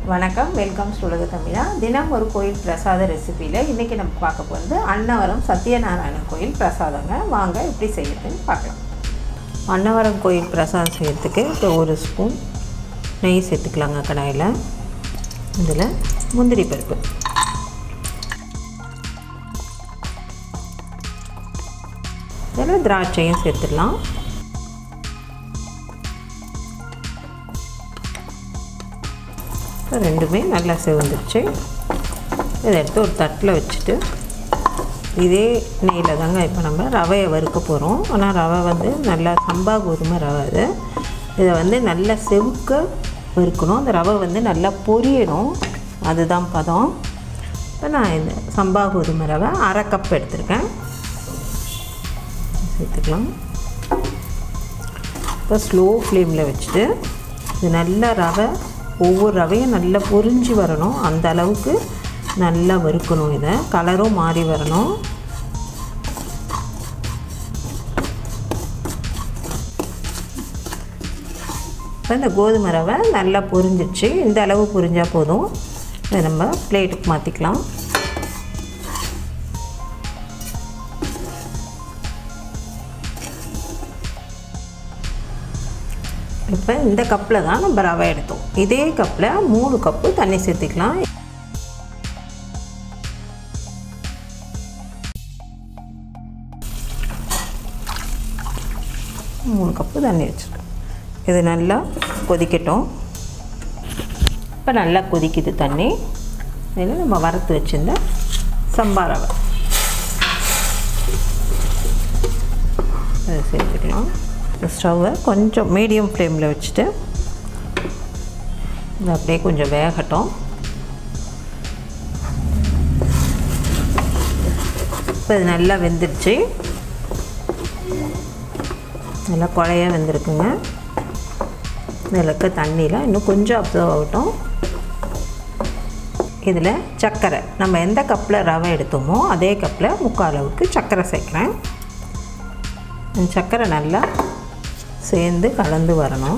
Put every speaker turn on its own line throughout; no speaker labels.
வணக்கம் வெல்கம் சுலக தமிழா தினம் ஒரு கோயில் பிரசாத ரெசிபியில் இன்றைக்கி நம்ம பார்க்க போகிறது அன்னவரம் சத்யநாராயணன் கோயில் பிரசாதங்க வாங்க எப்படி செய்யறதுன்னு பார்க்கலாம் அன்னவரம் கோயில் பிரசாதம் செய்யறதுக்கு இப்போ ஒரு ஸ்பூன் நெய் சேர்த்துக்கலாங்க கடாயில் இதில் முந்திரி பருப்பு இதில் திராட்சையும் சேர்த்துடலாம் இப்போ ரெண்டுமே நல்லா செவந்துருச்சு இதை எடுத்து ஒரு தட்டில் வச்சுட்டு இதே நெய்யில் தாங்க இப்போ நம்ம ரவையை வறுக்க போகிறோம் ஆனால் ரவை வந்து நல்லா சம்பா கோதுமை ரவை அது இதை வந்து நல்லா செவுக்க வறுக்கணும் அந்த ரவை வந்து நல்லா பொரியணும் அதுதான் பதம் இப்போ நான் இந்த சம்பா கோதுமை ரவை அரை கப் எடுத்திருக்கேன் சேர்த்துக்கலாம் இப்போ ஸ்லோ ஃப்ளேமில் வச்சுட்டு இது நல்லா ரவை ஒவ்வொரு ரவையும் நல்லா பொரிஞ்சு வரணும் அந்த அளவுக்கு நல்லா வறுக்கணும் இதை கலரும் மாறி வரணும் இப்போ இந்த கோதுமை ரவை நல்லா பொரிஞ்சிடுச்சு இந்த அளவு பொரிஞ்சால் போதும் இதை நம்ம பிளேட்டுக்கு மாற்றிக்கலாம் இப்போ இந்த கப்பில் தான் நம்ம ரவை எடுத்தோம் இதே கப்பில் மூணு கப்பு தண்ணி சேர்த்துக்கலாம் மூணு கப்பு தண்ணி வச்சுருக்கோம் இது நல்லா கொதிக்கட்டும் இப்போ நல்லா கொதிக்குது தண்ணி இதில் நம்ம வறுத்து வச்சுருந்த சம்பா ரவை அதை சேர்த்துக்கலாம் ஸ்டவ்வை கொஞ்சம் மீடியம் ஃப்ளேமில் வச்சுட்டு இது அப்படியே கொஞ்சம் வேகட்டும் இப்போ இது நல்லா வெந்துடுச்சு நல்லா குழைய வெந்திருக்குங்க இதில் இருக்க தண்ணியில் இன்னும் கொஞ்சம் அப்சர்வ் ஆகட்டும் இதில் சர்க்கரை நம்ம எந்த கப்பில் ரவை எடுத்தோமோ அதே கப்பில் முக்கால் அளவுக்கு சர்க்கரை சேர்க்குறேன் சர்க்கரை நல்லா சேர்ந்து கலந்து வரணும்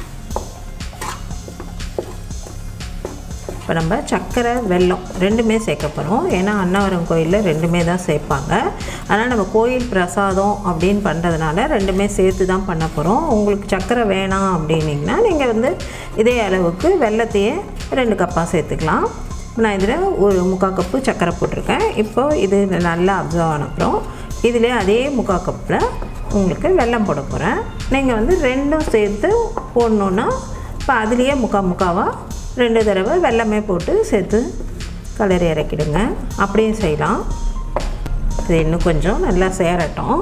இப்போ நம்ம சர்க்கரை வெல்லம் ரெண்டுமே சேர்க்க போகிறோம் ஏன்னா அன்னவரம் கோயிலில் ரெண்டுமே தான் சேர்ப்பாங்க ஆனால் நம்ம கோயில் பிரசாதம் அப்படின்னு பண்ணுறதுனால ரெண்டுமே சேர்த்து தான் பண்ண போகிறோம் உங்களுக்கு சர்க்கரை வேணாம் அப்படின்னிங்கன்னா நீங்கள் வந்து இதே அளவுக்கு வெள்ளத்தையே ரெண்டு கப்பாக சேர்த்துக்கலாம் நான் இதில் ஒரு முக்கால் கப்பு சர்க்கரை போட்டிருக்கேன் இப்போது இது நல்லா அப்சர்வ் ஆன அப்புறம் இதில் அதே முக்கால் கப்பில் உங்களுக்கு வெல்லம் போட போகிறேன் நீங்கள் வந்து ரெண்டும் சேர்த்து போடணுன்னா இப்போ அதுலேயே முக்கா முக்காவாக ரெண்டு தடவை வெல்லமே போட்டு சேர்த்து கலரி இறக்கிடுங்க அப்படியும் செய்யலாம் இது இன்னும் கொஞ்சம் நல்லா சேரட்டும்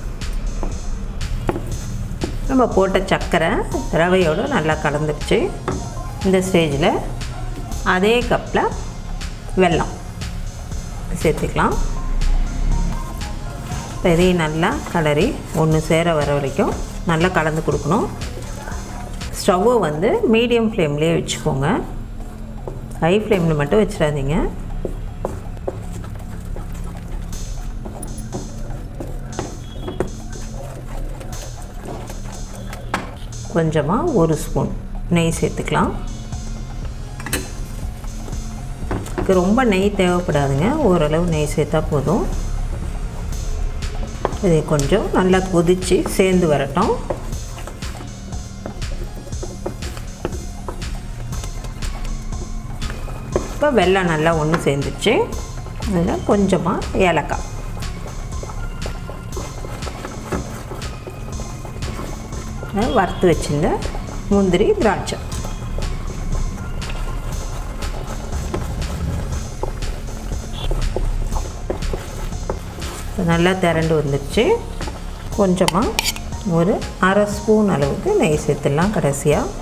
நம்ம போட்ட சர்க்கரை ரவையோடு நல்லா கலந்துருச்சு இந்த ஸ்டேஜில் அதே கப்பில் வெல்லம் சேர்த்துக்கலாம் இப்போ இதையும் நல்லா கலரி ஒன்று சேர வர வரைக்கும் நல்லா கலந்து கொடுக்கணும் ஸ்டவ்வை வந்து மீடியம் ஃப்ளேம்லேயே வச்சுக்கோங்க ஹை ஃப்ளேமில் மட்டும் வச்சிடாதீங்க கொஞ்சமாக ஒரு ஸ்பூன் நெய் சேர்த்துக்கலாம் ரொம்ப நெய் தேவைப்படாதுங்க ஓரளவு நெய் சேர்த்தா போதும் இது கொஞ்சம் நல்லா கொதித்து சேர்ந்து வரட்டும் இப்போ வெல்லம் நல்லா ஒன்று சேர்ந்துச்சு அதில் கொஞ்சமாக ஏலக்காய் வறுத்து வச்சுருந்த முந்திரி திராட்சை நல்லா திரண்டு வந்துடுச்சு கொஞ்சமாக ஒரு அரை ஸ்பூன் அளவுக்கு நெய் சேர்த்துடலாம் கடைசியாக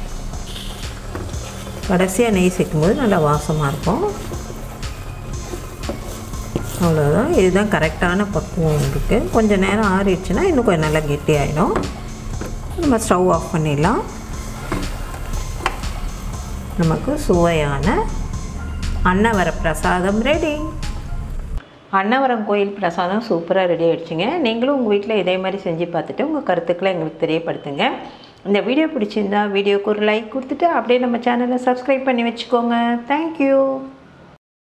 கடைசியாக நெய் சேர்க்கும்போது நல்லா வாசமாக இருக்கும் அவ்வளோதான் இதுதான் கரெக்டான பக்குவம் உங்களுக்கு கொஞ்சம் நேரம் ஆறிடுச்சுன்னா இன்னும் கொஞ்சம் நல்லா கெட்டியாயிடும் நம்ம ஸ்டவ் ஆஃப் பண்ணிடலாம் நமக்கு சுவையான அன்னவர பிரசாதம் ரெடி அன்னவரம் கோயில் பிரசாதம் சூப்பராக ரெடி ஆகிடுச்சிங்க நீங்களும் உங்கள் வீட்டில் இதே மாதிரி செஞ்சு பார்த்துட்டு உங்கள் கருத்துக்களை எங்களுக்கு தெரியப்படுத்துங்க இந்த வீடியோ பிடிச்சிருந்தா வீடியோக்கு ஒரு லைக் கொடுத்துட்டு அப்படியே நம்ம சேனலை சப்ஸ்கிரைப் பண்ணி வச்சுக்கோங்க தேங்க்யூ